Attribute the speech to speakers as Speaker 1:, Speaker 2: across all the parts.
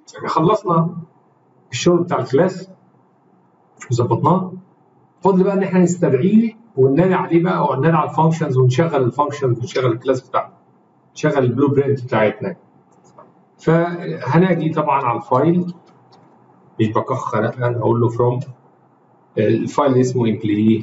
Speaker 1: خلصنا الشغل بتاع الكلاس وظبطناه فاضل بقى ان احنا نستدعيه وننادي عليه بقى او ننادي على الفانكشنز ونشغل الفانكشنز ونشغل الكلاس بتاعنا نشغل البلو برنت بتاعتنا فهناجي طبعا على الفايل مش بكخر انا هقول له فروم الفايل اسمه امبلي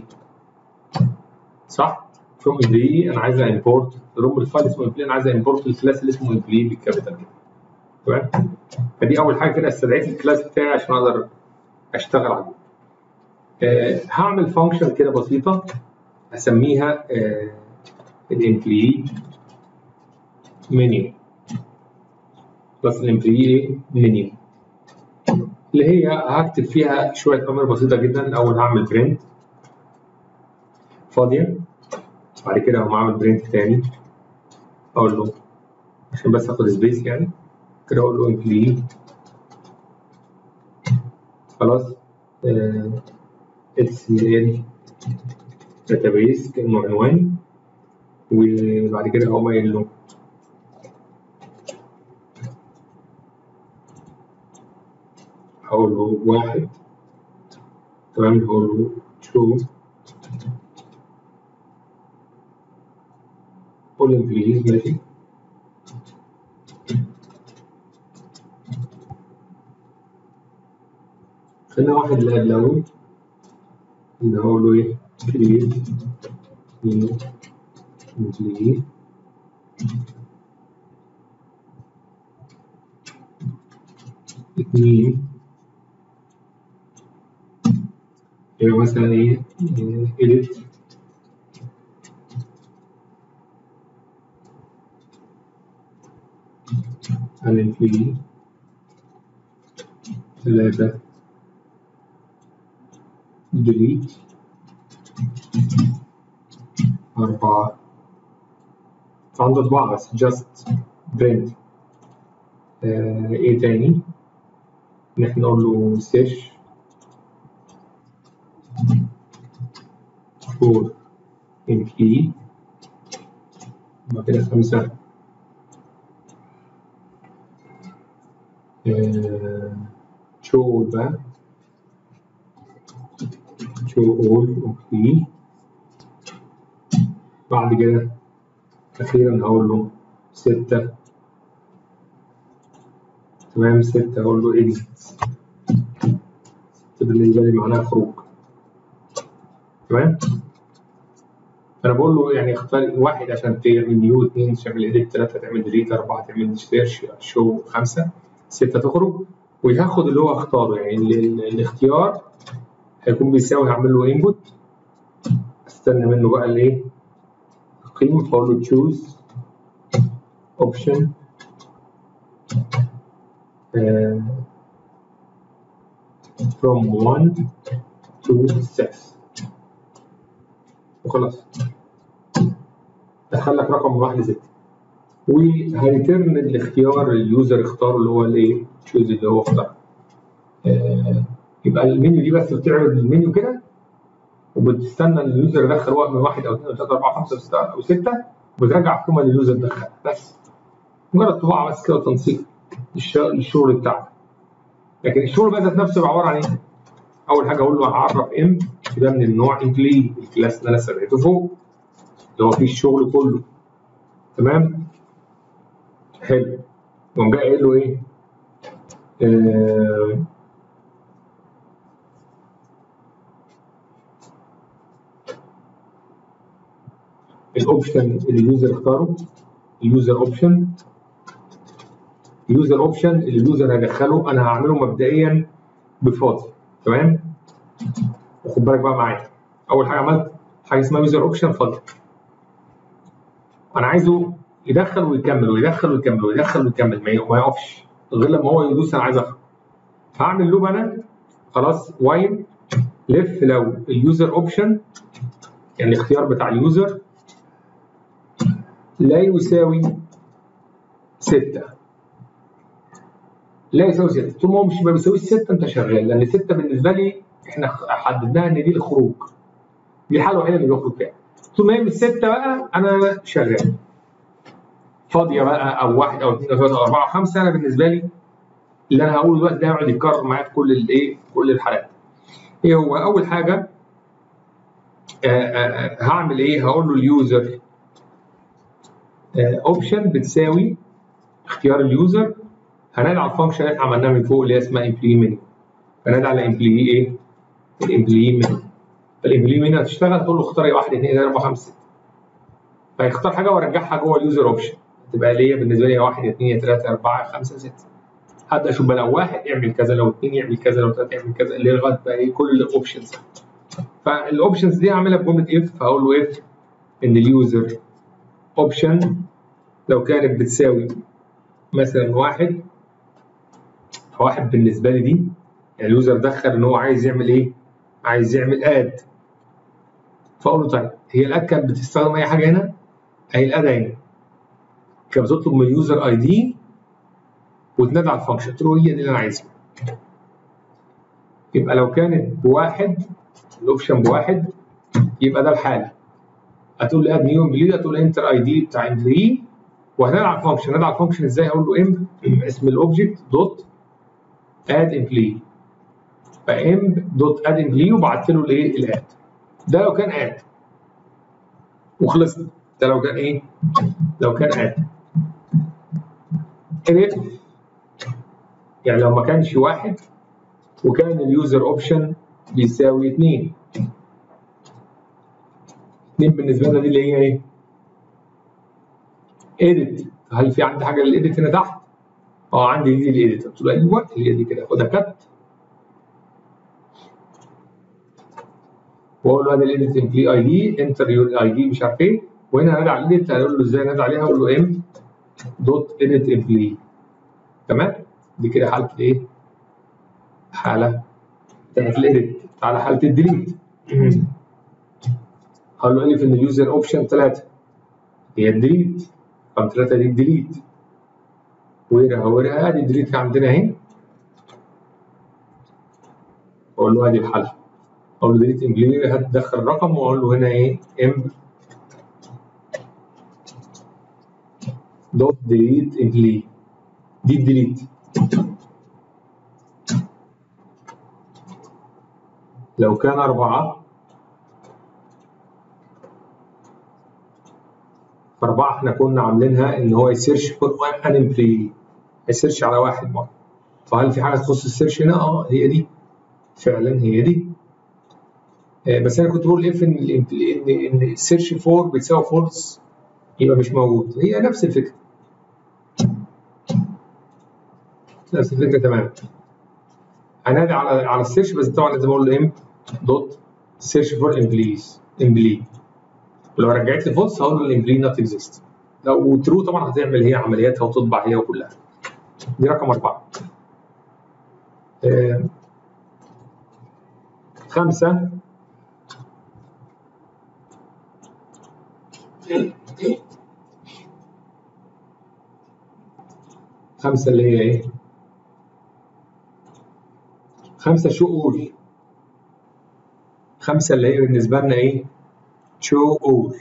Speaker 1: صح؟ فروم امبلي انا عايز امبورت روم الفايل اسمه امبلي انا عايز امبورت الكلاس اللي اسمه امبلي بالكابيتال كده تمام؟ فدي اول حاجه كده استدعيت الكلاس بتاعي عشان اقدر اشتغل عليه. أه هعمل فانكشن كده بسيطه اسميها أه الامبلي منيو بس الامبلي منيو اللي هي هكتب فيها شويه اوامر بسيطه جدا الاول هعمل برنت فاضيه بعد كده هقوم عامل برنت تاني اقول له عشان بس اخد سبيس يعني كده اقول له امبلي خلاص اتس ال داتابيس كانه عنوان وبعد كده هقوم قايل له هقول له واحد تمام هقول له شو قول امبليز ماشي خلينا واحد اللي الاول اللي هقول له ايه كريت نيو امبلي اتنين يبقى مثلا ايه edit الامبلي ثلاثة delete أربعة عنده طباعة بس just print آه ايه تاني نحن نقول له search for employee بعد كده خمسة آه show بقى show all employee بعد كده أخيرا هقول له ستة تمام ستة هقول له exit بالنسبة لي معناها خروج تمام فانا بقول له يعني اختار واحد عشان تعمل نيو اثنين تعمل اديت ثلاثه تعمل ديليت اربعه تعمل سيرش شو خمسه سته تخرج وياخد اللي هو اختاره يعني الاختيار هيكون بيساوي هعمل له انبوت استنى منه بقى الايه قيمه فاقول له تشوز اوبشن from 1 to 6 وخلاص دخل لك رقم من 1 ل 6 وهيترن الاختيار اليوزر اختاره اللي هو الايه تشوز اللي هو اختار آه يبقى المنيو دي بس بتعرض المنيو كده وبتستنى اليوزر يدخل وقت من 1 او 2 او 3 4 5 6 او 6 وبترجع القيمه اللي اليوزر دخلها بس مجرد طباعه بس كده وتنسيق الشغل بتاعك لكن الشغل بقى ذات نفسه عباره عن ايه؟ اول حاجه اقول له هعرف ام ده من النوع امبلي الكلاس اللي انا سميته فوق اللي هو فيه الشغل كله تمام حلو يقوم جاي قايل له ايه آه الاوبشن اللي اليوزر اختاره اليوزر اوبشن اليوزر اوبشن اللي اليوزر هيدخله انا هعمله مبدئيا بفاضي تمام وخد بالك بقى معايا اول حاجه عملت حاجه اسمها يوزر اوبشن فاضي انا عايزه يدخل ويكمل ويدخل ويكمل ويدخل ويكمل ما يقفش غير لما هو يدوس انا عايز اخرج هعمل لوب انا خلاص وايل لف لو اليوزر اوبشن يعني الاختيار بتاع اليوزر لا يساوي 6 لا يساوي 6 طول ما هو مش ما بيساويش 6 انت شغال لان 6 بالنسبه لي احنا حددناها ان دي الخروج دي الحاله الوحيده اللي بيخرج فيها طول ما هي مش 6 بقى انا شغال فاضيه بقى او واحد او اثنين او ثلاثه او اربعه او خمسه انا بالنسبه لي اللي انا هقوله دلوقتي ده هيقعد يتكرر معايا في كل الايه كل الحالات ايه هو اول حاجه آآ آآ هعمل ايه هقول له اليوزر اوبشن بتساوي اختيار اليوزر هنادي على الفانكشن اللي احنا عملناها من فوق اللي هي اسمها امبلوي منيو فنادي على امبلوي ايه الامبلوي منيو فالامبلوي منيو هتشتغل تقول له اختار 1 2 3 4 5 فيختار حاجه وارجعها جوه اليوزر اوبشن تبقى ليا بالنسبه لي 1 2 3 4 5 6 هبدا اشوف بقى لو واحد يعمل كذا لو اثنين يعمل كذا لو ثلاثه يعمل كذا اللي لغايه بقى ايه كل الاوبشنز فالاوبشنز دي هعملها بجمله اف هقول له اف ان اليوزر اوبشن لو كانت بتساوي مثلا واحد واحد بالنسبه لي دي يعني اليوزر دخل ان هو عايز يعمل ايه؟ عايز يعمل اد فاقول له طيب هي الاد كانت بتستخدم اي حاجه هنا؟ اهي الاد اهي كانت بتطلب من اليوزر اي دي وتنادي على الفانكشن قلت له هي دي اللي انا عايزها يبقى لو كانت بواحد الاوبشن بواحد يبقى ده الحاله هتقول لي اد نيو امبلي هتقول له انتر اي دي بتاع امبلي وهنادي على الفانكشن نادي على الفانكشن ازاي اقول له ام اسم الاوبجكت دوت اد امبلي فام دوت اد امبلي وبعت له الايه الاد ده لو كان اد وخلصنا ده لو كان ايه لو كان اد if يعني لو ما كانش واحد وكان اليوزر اوبشن بيساوي 2 2 بالنسبه لنا دي اللي هي ايه؟ edit هل في عندي حاجه للايديت هنا تحت؟ اه عندي دي الايديت قلت له ايوه هي دي كده خدها كت واقول له ادي الايديت امبلي اي دي انتر يور اي دي مش عارف ايه وهنا هنادي على الايديت هقول له ازاي نادي عليها اقول له ام دوت ايديت امبلي تمام دي كده حاله الايه؟ حاله بتاعت الايديت على حاله الديليت هقول له الف ان اليوزر اوبشن 3 هي الديليت رقم 3 دي الديليت ويرها ويرها ادي الديليت عندنا اهي اقول له ادي الحل اقول له ديليت امبلي هتدخل رقم واقول له هنا ايه ام دوت ديليت امبلي دي الديليت لو كان أربعة فأربعة إحنا كنا عاملينها إن هو يسيرش فور أن امبلي يسيرش على واحد مرة فهل في حاجة تخص السيرش هنا؟ أه هي دي فعلا هي دي آه بس أنا كنت بقول إف إن إن إن السيرش فور بتساوي فولس يبقى مش موجود هي نفس الفكرة نفس الفكرة تمام هنادي على على السيرش بس طبعا لازم اقول له ام دوت سيرش فور امبليز امبلي ولو رجعت لي فولس هقول له الامبلي نوت اكزيست لو ترو طبعا هتعمل هي عملياتها وتطبع هي وكلها دي رقم أربعة آه. خمسة خمسة اللي هي ايه؟ خمسة شو أول خمسة اللي هي بالنسبة لنا إيه؟ شو أول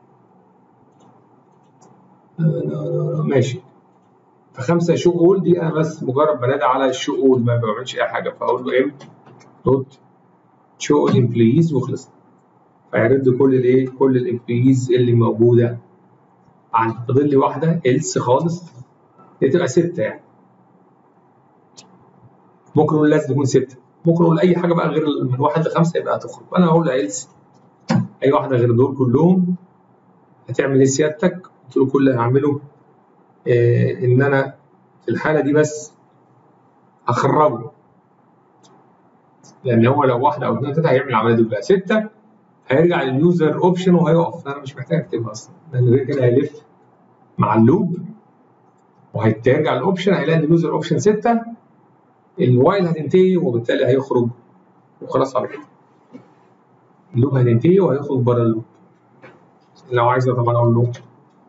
Speaker 1: ماشي فخمسة شو أول دي أنا بس مجرد بنادي على الشو أول ما بعملش أي حاجة فأقول له إم دوت شو الإمبليز وخلصنا فيرد كل الإيه؟ كل الإمبليز اللي موجودة عندي فاضل لي واحدة إلس خالص دي تبقى ستة يعني ممكن نقول لازم تكون ستة ممكن نقول أي حاجة بقى غير من واحد لخمسة يبقى هتخرج أنا هقول إلس أي واحدة غير دول كلهم هتعمل إيه سيادتك؟ قلت له كل اللي هعمله آه إن أنا في الحالة دي بس هخرجه لأن هو لو واحدة أو اثنين تلاتة هيعمل العملية دي كلها ستة هيرجع لليوزر أوبشن وهيقف أنا مش محتاج أكتبها أصلا لأن غير كده هيلف مع اللوب وهيرجع الاوبشن هيلاقي اليوزر اوبشن 6 الوايل هتنتهي وبالتالي هيخرج وخلاص على كده اللوب هتنتهي وهيخرج بره اللوب لو عايز طبعا اقول له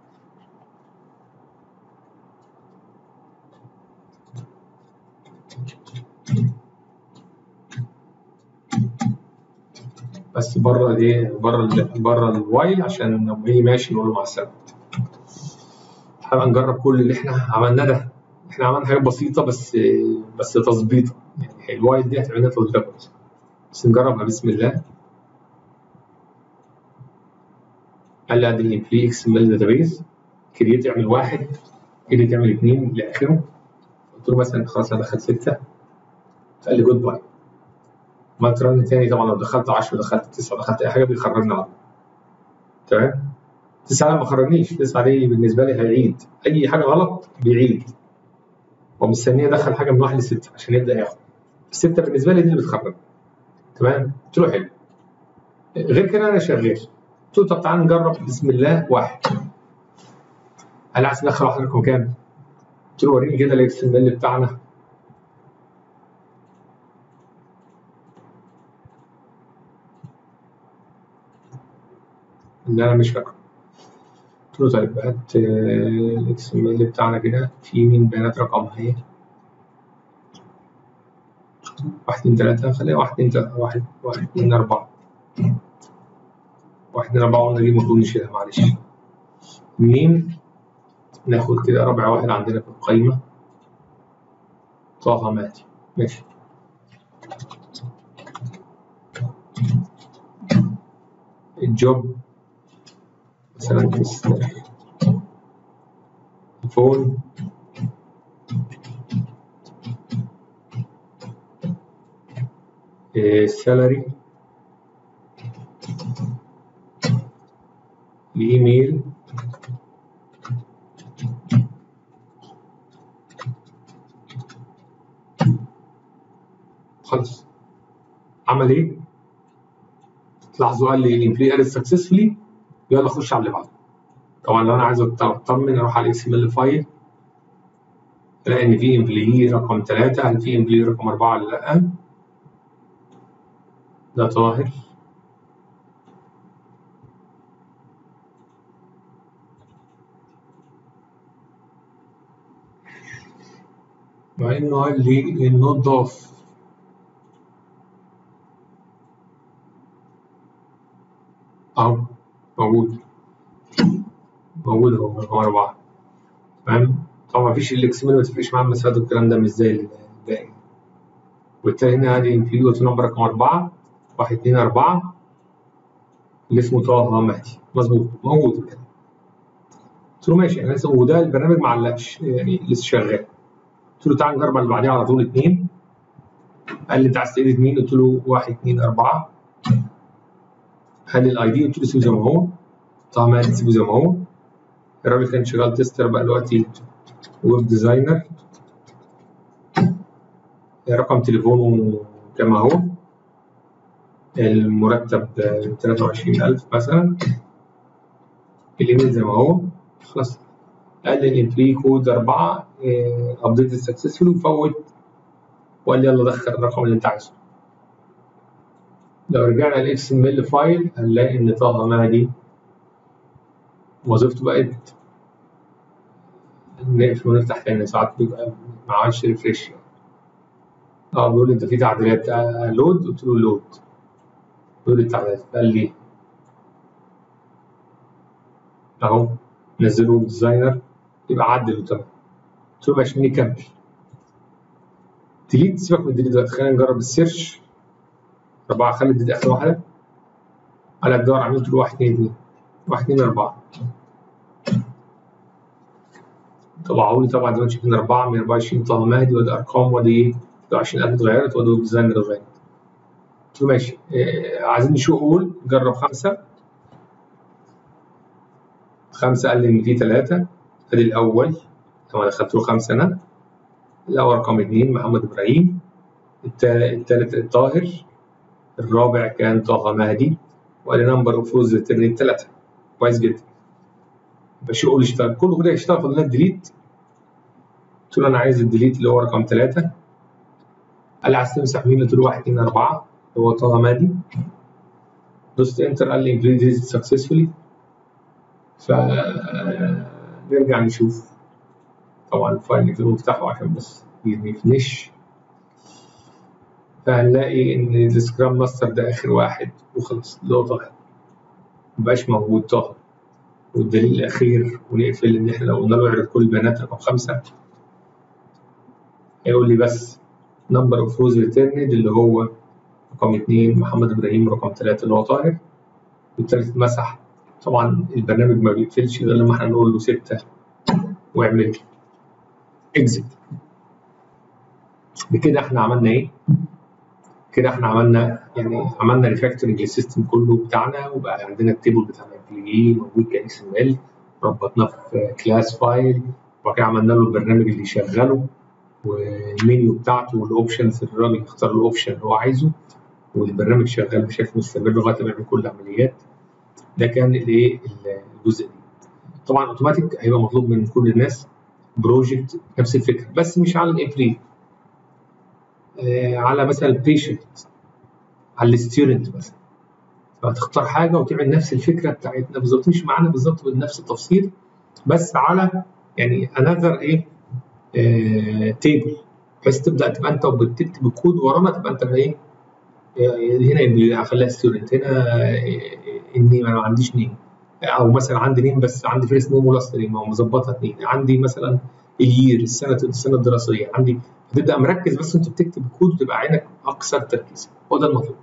Speaker 1: بس بره الايه بره ال بره الوايل عشان لما يجي ماشي نقول له مع السلامه هنبقى نجرب كل اللي احنا عملناه ده احنا عملنا حاجات بسيطه بس بس تظبيطه يعني الوايد دي هتعملها تظبيطه كويسه بس نجربها بسم الله قال لي ادي الامبلي اكس ام ال داتابيز كرييت يعمل واحد كرييت يعمل اثنين لاخره قلت له مثلا خلاص انا دخلت سته فقال لي جود باي ما ترن تاني طبعا لو دخلت 10 دخلت 9 دخلت اي حاجه بيخرجنا على تمام تسعة ما خرجنيش تسعة دي بالنسبه لي هيعيد اي حاجه غلط بيعيد هو مستني ادخل حاجه من واحد لسته عشان يبدا ياخد السته بالنسبه لي دي اللي بتخرج تمام قلت له حلو غير كده انا شغال قلت له طب تعالى نجرب بسم الله واحد قال عايز ندخل واحد رقم كام؟ قلت له وريني كده الاكس ام ال بتاعنا اللي انا مش فاكره قلت له طيب هات الاكس ام ال بتاعنا كده في مين بيانات رقمها ايه واحد اتنين تلاتة خليها واحد اتنين تلاتة واحد واحد اتنين أربعة واحد اتنين أربعة قلنا دي المفروض نشيلها معلش مين ناخد كده رابع واحد عندنا في القايمة طه ماتي ماشي الجوب مثلا فون السالري الايميل خلص عمل ايه؟ تلاحظوا قال لي الامبلي اريد سكسسفولي يلا خش على اللي بعده طبعا لو انا عايز اطمن اروح على الاكس ام ال فايل الاقي ان في امبلي رقم 3 هل في امبلي رقم 4 ولا لا ده طاهر مع انه قال لي انه ضاف اهو موجود موجود اهو رقم أربعة تمام طبعا مفيش الاكس ام ما تفرقش معاه المسافات والكلام ده مش زي الباقي وبالتالي هنا ادي انفيليوت نمبر رقم أربعة واحد اتنين أربعة اللي اسمه طه مهدي مظبوط موجود كده قلت له ماشي انا لسه وده البرنامج ما علقش يعني لسه شغال قلت له تعالى نجرب اللي بعديها على طول اتنين قال لي انت عايز تقلد مين؟ قلت له واحد اتنين أربعة قال لي الاي دي قلت له سيبه زي ما هو طه مهدي سيبه زي ما هو الراجل كان شغال تيستر بقى دلوقتي ويب ديزاينر رقم تليفونه كما هو المرتب 23000 مثلا الايميل زي ما هو خلاص قال لي الامبلي كود 4 ابديت سكسسفول وفوت وقال لي يلا دخل الرقم اللي انت عايزه لو رجعنا الاكس ام ال فايل هنلاقي ان طه مهدي وظيفته بقت نقفل ونفتح تاني ساعات بيبقى ما عملش ريفريش اه بيقول لي انت في تعديلات آه لود قلت له لود بيقول لي التعديلات قال لي اهو نزله ديزاينر يبقى عدل تمام قلت له ماشي نكمل ديليت سيبك من الديليت دلوقتي خلينا نجرب السيرش أربعة خلي الديليت آخر واحدة قال لك دور عملت له واحد اتنين اتنين واحد اتنين أربعة طبعوا لي طبعا زي ما انتم شايفين 4 من 24 طه مهدي وادي ارقام وادي ايه 22000 اتغيرت وادي ويب ديزاين اتغيرت قلت له ماشي آه عايزين نشوف قول جرب خمسه خمسه قال لي ان في ثلاثه ادي الاول طبعا دخلت له خمسه انا الاول رقم اثنين محمد ابراهيم الثالث الطاهر الرابع كان طه مهدي وادي نمبر اوف روز ريتيرن ثلاثه كويس جدا بشوف قول اشتغل كله كده يشتغل فاضل لك ديليت قلت له انا عايز الديليت اللي هو رقم ثلاثة قال لي عايز تمسح مين قلت له 1 2 4 هو طه مادي دوست انتر قال لي امبلي ديليت سكسسفولي ف نرجع نشوف طبعا الفايل نقفله ونفتحه عشان بس ما يفنش فهنلاقي ان السكرام ماستر ده اخر واحد وخلص اللي هو طه مبقاش موجود طه والدليل الأخير ونقفل إن إحنا لو قلنا له اعرض كل البيانات رقم خمسة هيقول لي بس نمبر اوف روز ريتيرند اللي هو رقم اثنين محمد ابراهيم رقم ثلاثه اللي هو طاهر والثالث اتمسح طبعا البرنامج ما بيقفلش غير لما احنا نقول له سته واعمل اكزit بكده احنا عملنا ايه؟ كده احنا عملنا يعني عملنا ريفاكتورنج للسيستم كله بتاعنا وبقى عندنا التيبل بتاع الامبلوي موجود كاكس ام ال ربطناه في كلاس فايل وبعد كده عملنا له البرنامج اللي يشغله والمنيو بتاعته والاوبشنز الراجل يختار الاوبشن اللي هو عايزه والبرنامج شغال بشكل مستمر لغايه ما يعمل كل العمليات ده كان الايه الجزء ده طبعا اوتوماتيك هيبقى مطلوب من كل الناس بروجكت نفس الفكره بس مش على الافري آه على مثلا البيشنت على الستودنت مثلا فتختار حاجه وتعمل نفس الفكره بتاعتنا بالظبط مش معانا بالظبط بنفس التفصيل بس على يعني انذر ايه آه تيبل بحيث تبدا تبقى انت وبتكتب الكود ورانا تبقى انت ايه هنا اخليها ستودنت هنا النيم انا ما عنديش نيم او مثلا عندي نيم بس عندي فيرست نيم ولاست نيم او مظبطها اثنين عندي مثلا الير السنه السنه الدراسيه عندي هتبدا مركز بس انت بتكتب الكود وتبقى عينك اكثر تركيز هو ده المطلوب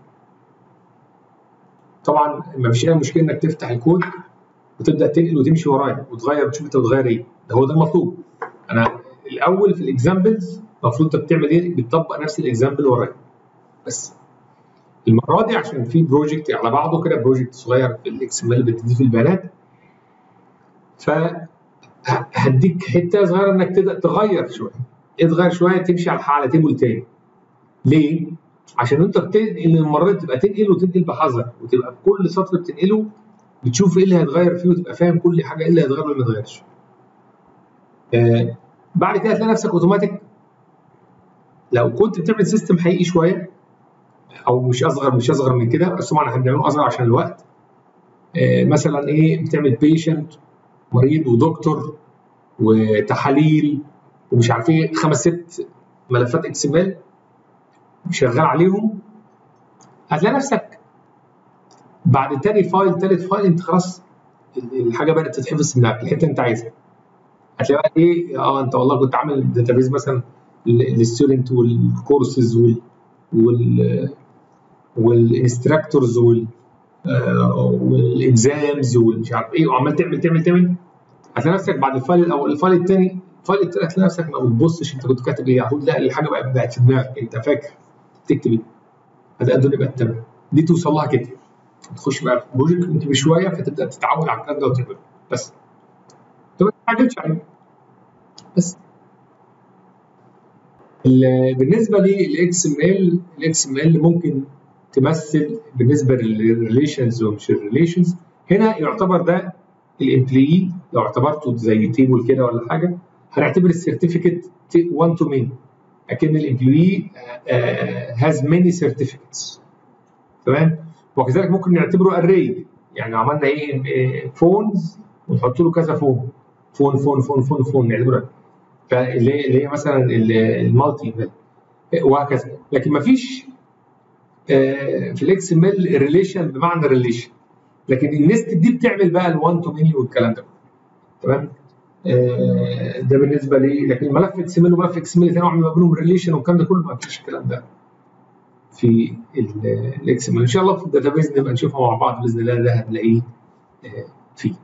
Speaker 1: طبعا ما فيش اي مشكله انك تفتح الكود وتبدا تنقل وتمشي ورايا وتغير وتشوف انت بتغير ايه ده هو ده المطلوب انا الاول في الاكزامبلز المفروض انت بتعمل ايه بتطبق نفس الاكزامبل ورايا بس المره دي عشان في بروجكت على بعضه كده بروجكت صغير في الاكس ام ال بتضيف البيانات ف هديك حته صغيره انك تبدا تغير شويه تغير شويه تمشي على على تيبل تاني ليه؟ عشان انت بتنقل المره دي تبقى تنقل وتنقل بحذر وتبقى في كل سطر بتنقله بتشوف ايه اللي هيتغير فيه وتبقى فاهم كل حاجه ايه اللي هيتغير واللي ما يتغيرش. آه بعد كده هتلاقي نفسك اوتوماتيك لو كنت بتعمل سيستم حقيقي شويه او مش اصغر مش اصغر من كده بس طبعا احنا بنعمله اصغر عشان الوقت آه مثلا ايه بتعمل بيشنت مريض ودكتور وتحاليل ومش عارف ايه خمس ست ملفات اكس ام ال شغال عليهم هتلاقي نفسك بعد تاني فايل تالت فايل انت خلاص الحاجه بدات تتحفظ في دماغك الحته انت عايزها هتلاقي بقى ايه اه انت والله كنت عامل داتابيز مثلا للستودنت والكورسز وال وال والانستراكتورز وال والاكزامز والمش عارف ايه وعمال تعمل تعمل تعمل هتلاقي نفسك بعد الفايل الاول الفايل الثاني الفايل الثاني هتلاقي نفسك ما بتبصش انت كنت كاتب ايه هتقول لا الحاجه بقت بقت في دماغك انت فاكر تكتب ايه هتلاقي الدنيا بقت تمام دي توصل لها كده تخش بقى في بروجكت انت بشويه فتبدا تتعود على الكلام ده وتعمله بس انت ما تستعجلش عليه بس بالنسبه للاكس ام ال الاكس ام ال ممكن تمثل بالنسبه للريليشنز ومش الريليشنز هنا يعتبر ده الامبلوي لو اعتبرته زي تيبل كده ولا حاجه هنعتبر السيرتيفيكت 1 تو مين اكن الامبلوي هاز ماني سيرتيفيكتس تمام وكذلك ممكن نعتبره اري يعني عملنا ايه فونز ونحط له كذا فون فون فون فون فون فون نعتبره فاللي اللي هي مثلا المالتي وهكذا لكن ما فيش في الاكس ام ال ريليشن بمعنى ريليشن لكن النست دي بتعمل بقى ال1 تو ميني والكلام ده تمام ده بالنسبه لي لكن الملف اكس ام ال وملف اكس ام ال ثاني ما بينهم ريليشن والكلام ده كله ما فيش الكلام ده في الاكس ام ال ان شاء الله في الداتابيز نبقى نشوفها مع بعض باذن الله ده هنلاقيه فيه